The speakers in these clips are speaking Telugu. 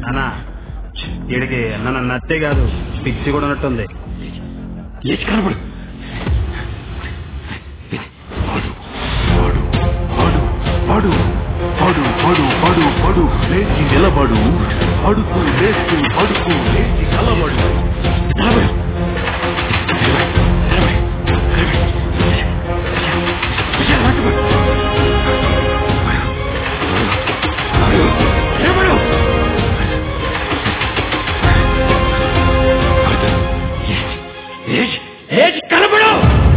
అన్నా వీడికి నన్ను నత్తే కాదు పిచ్చి కూడా ఉన్నట్టుంది లేచి కనబడు పడు పడు పడు పడు పడు పడు లేచి నిలబడు పడుతూ లేస్తూ పడుతూ లేచి కలబడు నిలబడు కనబడు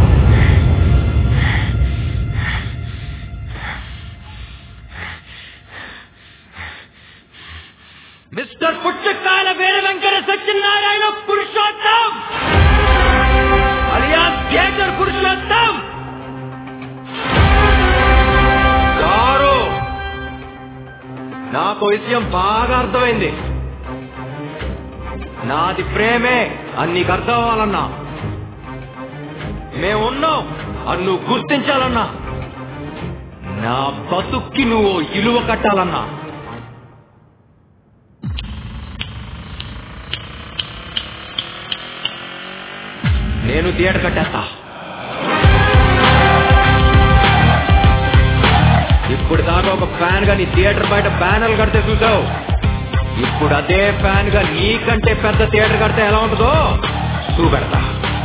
మిస్టర్ పుచ్చకాయల వీర వెంకట సత్యనారాయణ పురుషోత్తం అలియా థియేటర్ పురుషోత్తం గారు నాకు విషయం బాగా అర్థమైంది నాది ప్రేమే అని నీకు అర్థం అవ్వాలన్నా మేమున్నాం అని నువ్వు గుర్తించాలన్నా నా బతుక్కి నువ్వు ఇలువ కట్టాలన్నా నేను థియేటర్ కట్టేస్తా ఇప్పుడు దాకా ఒక ఫ్యాన్ గా నీ థియేటర్ బయట బ్యానర్లు కడితే చూసావు ఇప్పుడు అదే ఫ్యాన్ గా నీకంటే పెద్ద థియేటర్ కడితే ఎలా ఉంటుందో చూపెడతా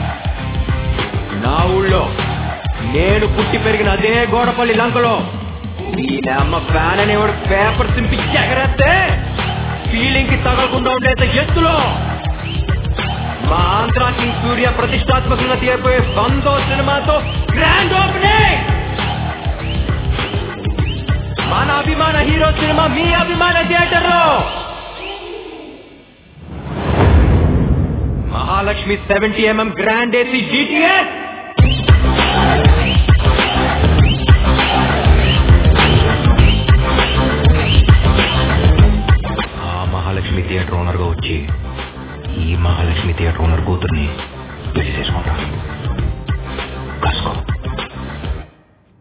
నా ఊళ్ళో నేను పుట్టి పెరిగిన అదే గోడపల్లి లంకలో నీ అమ్మ ఫ్యాన్ అనేవాడు పేపర్ సింపి ఎగరేస్తే ఫీలింగ్ కి తగలకుండా ఉండేంత ఎత్తులో మా ఆంధ్రా కింగ్ సూర్య ప్రతిష్టాత్మకంగా తీయబోయే బందో సినిమాతో గ్రాండ్ ఓపెనింగ్ మన అభిమాన హీరో సినిమా మీ అభిమాన థియేటర్ లో Mahalakshmi seventy MM grand AC GTS ఆ మహాలక్ష్మి థియేటర్ ఓనర్ గా వచ్చి ఈ మహాలక్ష్మి థియేటర్ ఓనర్ కూతుర్ని పెళ్లి చేసుకుంటా కాసుకో